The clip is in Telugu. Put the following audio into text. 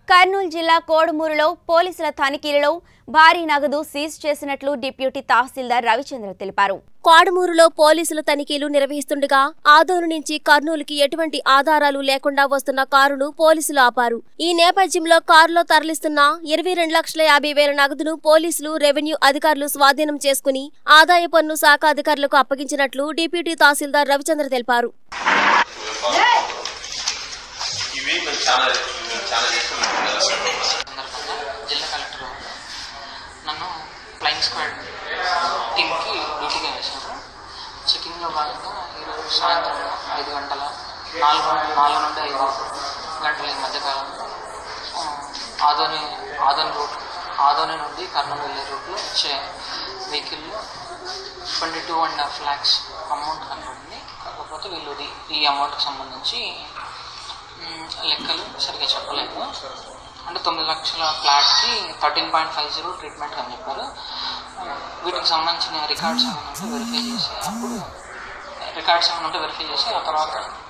కర్నూలు జిల్లా కోడుమూరులో పోలీసుల తనిఖీలలో భారీ నగదు సీజ్ చేసినట్లు డిప్యూటీ తహసీల్దార్ రవిచంద్ర తెలిపారు కోడమూరులో పోలీసులు తనిఖీలు నిర్వహిస్తుండగా ఆదోను నుంచి కర్నూలుకి ఎటువంటి ఆధారాలు లేకుండా వస్తున్న కారును పోలీసులు ఆపారు ఈ నేపథ్యంలో కారులో తరలిస్తున్న ఇరవై రెండు లక్షల యాభై వేల నగదును పోలీసులు రెవెన్యూ అధికారులు స్వాధీనం చేసుకుని ఆదాయ పన్ను శాఖ అధికారులకు అప్పగించినట్లు డిప్యూటీ తహసీల్దార్ రవిచంద్ర తెలిపారు ఇవి మేము చాలా మేము చాలా చేస్తున్నాం సందర్భంగా జిల్లా కలెక్టర్ నన్ను ఫ్లయింగ్ స్క్వాడ్ టీంకి డ్యూటీగా వేశారు చెకింగ్లో భాగంగా ఈరోజు సాయంత్రం ఐదు గంటల నాలుగు నాలుగు నుండి ఐదు గంటల ఈ మధ్యకాలంలో ఆ, ఆదోని ఆదోని రూట్ ఆదోని నుండి కర్నూలు వెళ్ళే రూట్లో వచ్చే వెహికల్లో twenty two and half lakhs amount కనబడింది కాకపోతే వీళ్ళు ఇది- ఈ అమౌంట్కి సంబంధించి మ్, లెక్కలు సరిగ్గా చెప్పలేదు అంటే తొమ్మిది లక్షల ఫ్లాట్కి thirteen point five zero treatment అని చెప్పారు ఆ, వీటికి సంబంధించిన రికార్డ్స్ ఏమైనా ఉంటే వెరిఫై చేసి అప్పుడు రికార్డ్స్ ఏమైనా ఉంటే వెరిఫై చేసి ఆ తర్వాత